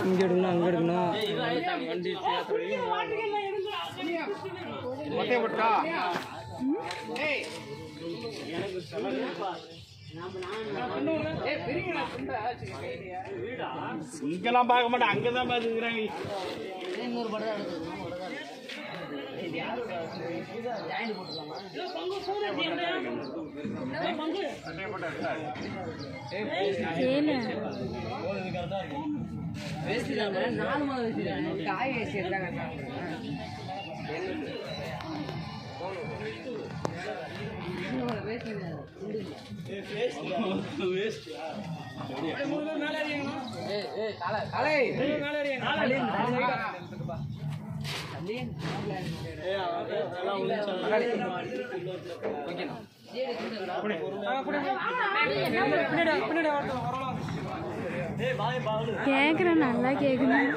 இங்கே எடுக்கணும் அங்கே எடுக்கணும் வண்டி மொட்டையை போட்டா இங்கெல்லாம் பார்க்க மாட்டேன் அங்கதான் பார்த்துக்கிறாங்க கேட்குறேன் நல்லா கேட்கணும்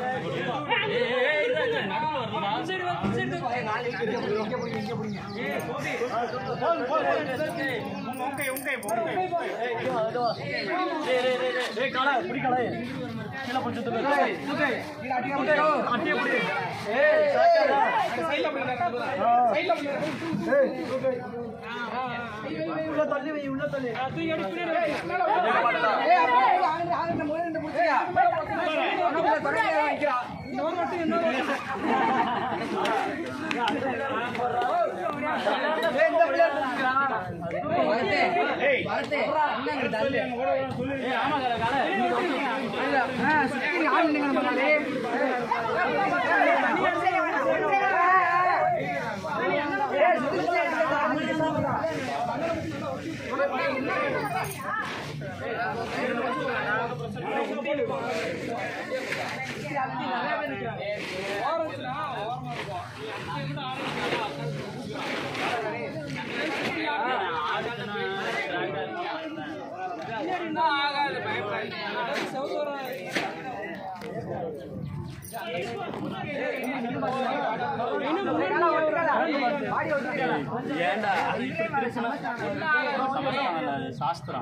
சாஸ்திரம்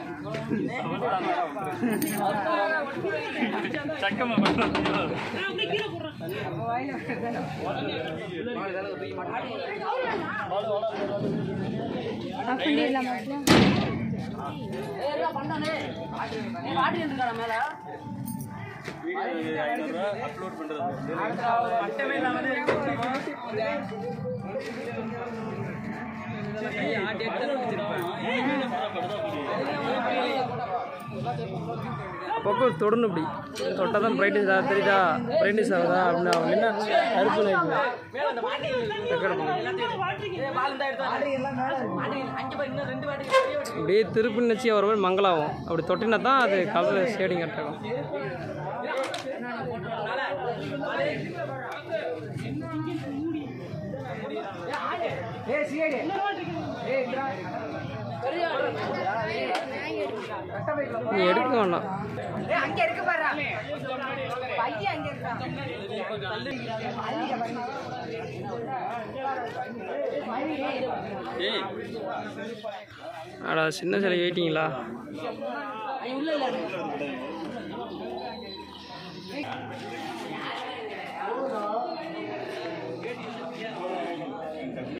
சக்கமா ஆஃப் பண்ணிடலாமா அப்லோட் பண்றது அப்பப்போ தொடணும் இப்படி தொட்டால் தான் பிரைட்னஸ் ஆகுது தெரியுதா பிரைட்னஸ் ஆகுதா அப்படின்னு அவன் என்ன கருப்பு அப்படியே திருப்பி நச்சு வர மாதிரி மங்களாகும் அப்படி தொட்டினா தான் அது கலர் ஷேடிங் கட்டாகும் நீ எடுக்க வேண்டாம் அங்க இருக்கு பாரு பையன் அங்க இருக்கான் அடா சின்ன சிலை வெயிட்டிங்களா உள்ள இல்ல